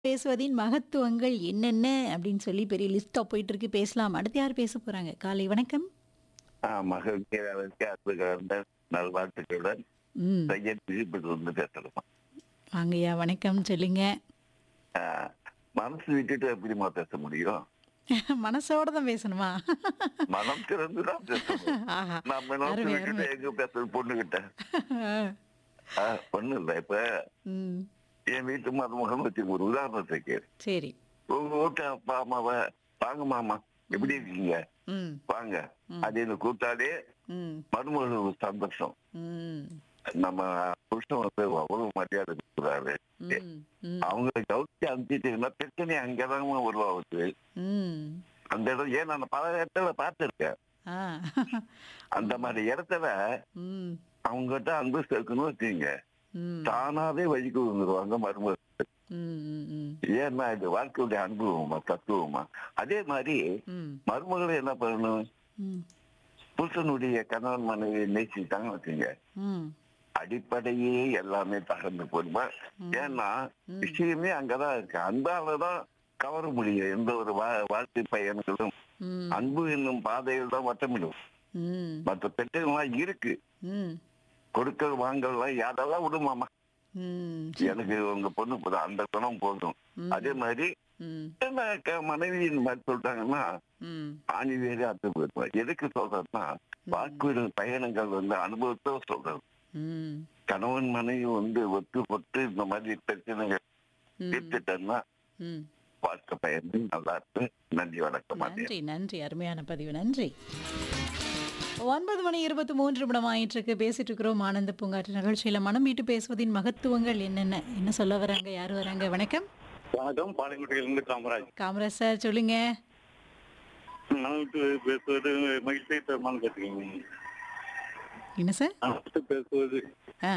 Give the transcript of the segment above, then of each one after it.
பேசுவதின் மகத்துவங்கள் என்னென்ன அப்படின்னு சொல்லி பெரிய லிஸ்டா போயிட்டு இருக்கு பேசலாம் அடுத்து யார் பேச போறாங்க காலை வணக்கம் மகிழ்ச்சியாளருக்கு அன்பு கலந்த நல்வாழ்த்துக்களுடன் ம் சையத் விழிப்பது வந்து பேசலாம் வாங்கய்யா வணக்கம் சொல்லுங்க ஆஹ், மனசு விட்டுட்டு எப்படிமா பேச முடியும் மனசோட தான் பேசணுமா மனம் திறந்து தான் பேசணும் ஆஹா நம்ம மனசு அருமை, விட்டுட்டு அருமை. எங்க பேசுறது பொண்ணுகிட்ட ஒண்ணு இல்ல இப்ப ம் என் வீட்டு மருமகன் வச்சு ஒரு உதாரணத்துக்கு சரி உங்க வீட்டு அப்பா அம்மாவை வாங்க மாமா எப்படி இருக்கீங்க ம் வாங்க அப்படின்னு கூப்பிட்டாலே ம் மருமகன் ஒரு சந்தோஷம் ம் நம்ம புருஷன் வந்து அவ்வளவு மரியாதை கொடுக்குறாரு ம் ம் அவங்க கவுச்சி அனுப்பிட்டீங்கன்னா பிரச்சனை அங்கதான் உருவாகுது ம் அந்த இடம் ஏன் நான் பல இடத்துல பார்த்திருக்கேன் ஆ அந்த மாதிரி இடத்துல ம் அவங்ககிட்ட அன்பு சேர்க்கணும் வச்சுங்க ம் தானாவே வழிக்கு வந்துருவாங்க மருமக ம் ம் ம் ஏன்னா இது வாழ்க்கையுடைய அனுபவமா தத்துவமா அதே மாதிரி ம் மருமகளை என்ன பண்ணணும் ம் புருஷனுடைய கணவன் மனைவி நேசிட்டாங்க வச்சுங்க ம் அடிப்படையே எல்லாமே தகர்ந்து போடுமா ஏன்னா விஷயமே அங்கதான் இருக்கு அன்பாலதான் கவர முடியும் எந்த ஒரு வா- வாழ்க்கை பயன்களும் ம் அன்பு என்னும் பாதையில் தான் வட்டமிடும் ம் மற்ற பெற்றெல்லாம் இருக்கு ம் கொடுக்கல் வாங்கல்லாம் யாரெல்லாம் விடுமாமா ம் எனக்கு உங்க பொண்ணு போதும் அந்த குணம் போதும் அதே மாதிரி ம் என்ன க- மனைவி இந்த மாதிரி சொல்லிட்டாங்கன்னா ம் ஆணி வேறு அத்து போயிருப்போம் எதுக்கு சொல்றதுன்னா வாக்கு பயணங்கள் வந்து அனுபவத்தை சொல்றது ம் கணவன் மனைவி வந்து ஒத்து பொட்டு இந்த மாதிரி பிரச்சனைகள் ம் தீர்த்துட்டோம்னா ம் வாழ்க்கை பயணம் நல்லா இருக்கு நன்றி வணக்கம் மாட்டேன் நன்றி நன்றி அருமையான பதிவு நன்றி ஒன்பது மணி இருபத்தி மூன்று நிமிடம் ஆயிட்டிருக்கு பேசிட்டு இருக்கிறோம் ஆனந்த பூங்காற்று நிகழ்ச்சியில மனம் விட்டு பேசுவதின் மகத்துவங்கள் என்னென்ன என்ன சொல்ல வராங்க யார் வராங்க வணக்கம் வணக்கம் பாளையங்கோட்டையிலிருந்து காமராஜ் காமராஜ் சார் சொல்லுங்க நான் விட்டு பேசுவது மகிழ்ச்சியை தருமான்னு கேட்டுக்கீங்க என்ன சார் நான் விட்டு பேசுவது ஆ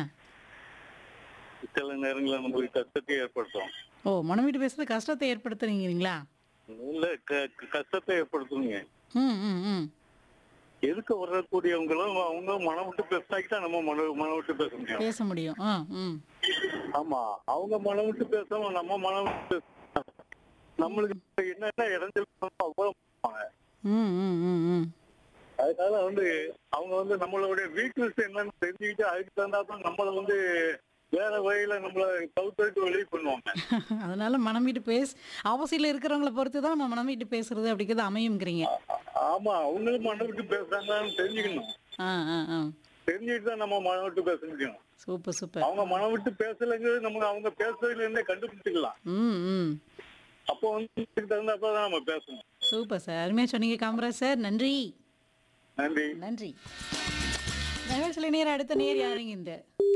சில நேரங்களில் நமக்கு கஷ்டத்தை ஏற்படுத்தும் ஓ மனம் விட்டு பேசுறது கஷ்டத்தை ஏற்படுத்துறீங்களா இல்ல க- க- கஷ்டத்தை ஏற்படுத்துங்க ம் ம் ம் எதுக்கு வரக்கூடியவங்களும் அவங்க மனம் விட்டு பேசினாக்கிட்டா நம்ம மன மனம் விட்டு பேச முடியும் பேச முடியும் ஆ ம் ஆமா அவங்க மனம் விட்டு பேசாம நம்ம மனம் விட்டு பேச நம்மளுக்கு என்னென்ன இடைஞ்சல் அவ்வளவு பண்ணுவாங்க. ம் ம் ம் ம் அதனால வந்து அவங்க வந்து நம்மளுடைய வீக்னஸ் என்னன்னு தெரிஞ்சுக்கிட்டு அதுக்கு தகுந்தாப்புல நம்மள வந்து வேற வழியில நம்மள தவிர்த்து வெளியே பண்ணுவாங்க அதனால மனம் விட்டு பேச ஆப்போசிட்ல இருக்கிறவங்கள பொறுத்து தான் நம்ம மனம் விட்டு பேசுறது அப்படிங்கிறது அமையுங்கிறீங்க ஆமா அவங்களும் மனம் விட்டு பேசுறாங்கன்னு தெரிஞ்சுக்கணும் ஆ ஆ ஆ தெரிஞ்சுட்டு தான் நம்ம மனம் விட்டு பேச முடியும் சூப்பர் சூப்பர் அவங்க மனம் விட்டு பேசலைங்கிறது நம்ம அவங்க பேசுறதுல இருந்தே கண்டுபிடிச்சிக்கலாம் ம் ம் அப்போ வந்து இதுக்கு தகுந்தாப்புல தான் நம்ம பேசணும் சூப்பர் சார் அருமையாக சொன்னீங்க காமராஜ் சார் நன்றி நன்றி நன்றி நிகழ்ச்சியில் நேரம் அடுத்த நேர் யாருங்க இந்த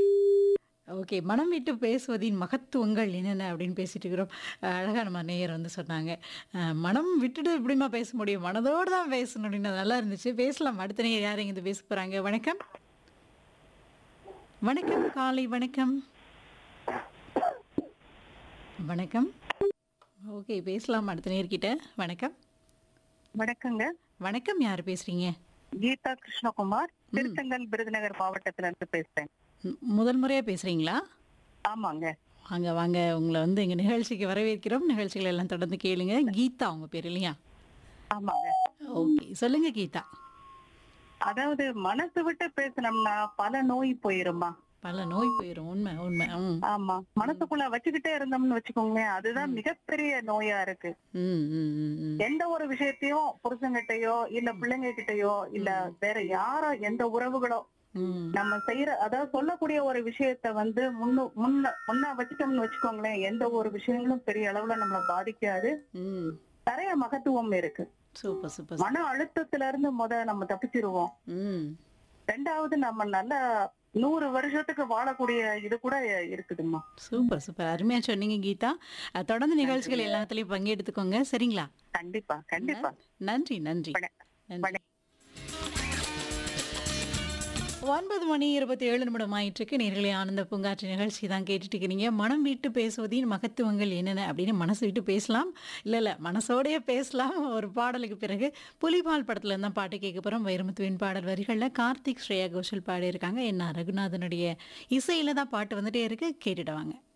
ஓகே மனம் விட்டு பேசுவதின் மகத்துவங்கள் என்னென்ன அப்படின்னு பேசிட்டு இருக்கிறோம் அஹ் அழகா நம்ம நேயர் வந்து சொன்னாங்க அஹ் மனம் விட்டுட்டு எப்படிமா பேச முடியும் மனதோடு தான் பேசணும் அப்படின்னு நல்லா இருந்துச்சு பேசலாம் அடுத்த நேர் யாருங்க இந்த பேச போறாங்க வணக்கம் வணக்கம் காலை வணக்கம் வணக்கம் ஓகே பேசலாம் அடுத்த நேர்கிட்ட வணக்கம் வணக்கங்க வணக்கம் யார் பேசுறீங்க கீதா கிருஷ்ணகுமார் திருத்தங்கல் விருதுநகர் மாவட்டத்துல இருந்து பேசுறேன் ம், முதல் முறையா பேசுறீங்களா ஆமாங்க வாங்க வாங்க உங்களை வந்து எங்க நிகழ்ச்சிக்கு வரவேற்கிறோம் நிகழ்ச்சிகள் எல்லாம் தொடர்ந்து கேளுங்க கீதா உங்க பேர் இல்லையா ஆமாங்க ஓகே சொல்லுங்க கீதா அதாவது மனசு விட்டு பேசினோம்னா பல நோய் போயிருமா பல நோய் போயிடும் உண்மை உண்மை ம் ஆமா மனசுக்குள்ள வச்சுக்கிட்டே இருந்தோம்னு வச்சுக்கோங்களேன் அதுதான் மிகப்பெரிய நோயா இருக்கு ம் ம் ம், ம் எந்த ஒரு விஷயத்தையும் புருஷங்கிட்டயோ இல்ல பிள்ளைங்க கிட்டயோ இல்ல வேற யாரோ எந்த உறவுகளோ ம் நம்ம செய்யற அதாவது சொல்லக்கூடிய ஒரு விஷயத்த வந்து முன்னு முன்ன முன்ன வச்சுட்டோம்னு வச்சுக்கோங்களேன் எந்த ஒரு விஷயங்களும் பெரிய அளவுல நம்மள பாதிக்காது ம் நிறைய மகத்துவம் இருக்கு சூப்பர் சூப்பர் மன அழுத்தத்துல இருந்து முத நம்ம தப்பிச்சிருவோம் ம் ரெண்டாவது நம்ம நல்ல நூறு வருஷத்துக்கு வாழக்கூடிய இது கூட இருக்குதும்மா சூப்பர் சூப்பர் அருமையா சொன்னீங்க கீதா அஹ், தொடர்ந்து நிகழ்ச்சிகள் எல்லாத்துலயும் பங்கெடுத்துக்கோங்க சரிங்களா கண்டிப்பா கண்டிப்பா நன்றி நன்றி வண- நன்றி வணக்கம். ஒன்பது மணி இருபத்தி ஏழு நிமிடம் ஆயிட்டிருக்கு நேர்களே ஆனந்த பூங்காற்று நிகழ்ச்சி தான் கேட்டுட்டு இருக்கிறீங்க மனம் விட்டு பேசுவதின் மகத்துவங்கள் என்னென்ன அப்படின்னு மனசு விட்டு பேசலாம் இல்லை இல்லை மனசோடயே பேசலாம் ஒரு பாடலுக்கு பிறகு புலிபால் படத்துல இருந்தால் பாட்டு கேட்க போகிறோம் வைரமுத்துவின் பாடல் வரிகளில் கார்த்திக் ஸ்ரேயா கோஷல் பாடியிருக்காங்க என்ன ரகுநாதனுடைய இசையில தான் பாட்டு வந்துட்டே இருக்கு கேட்டுட்டு வாங்க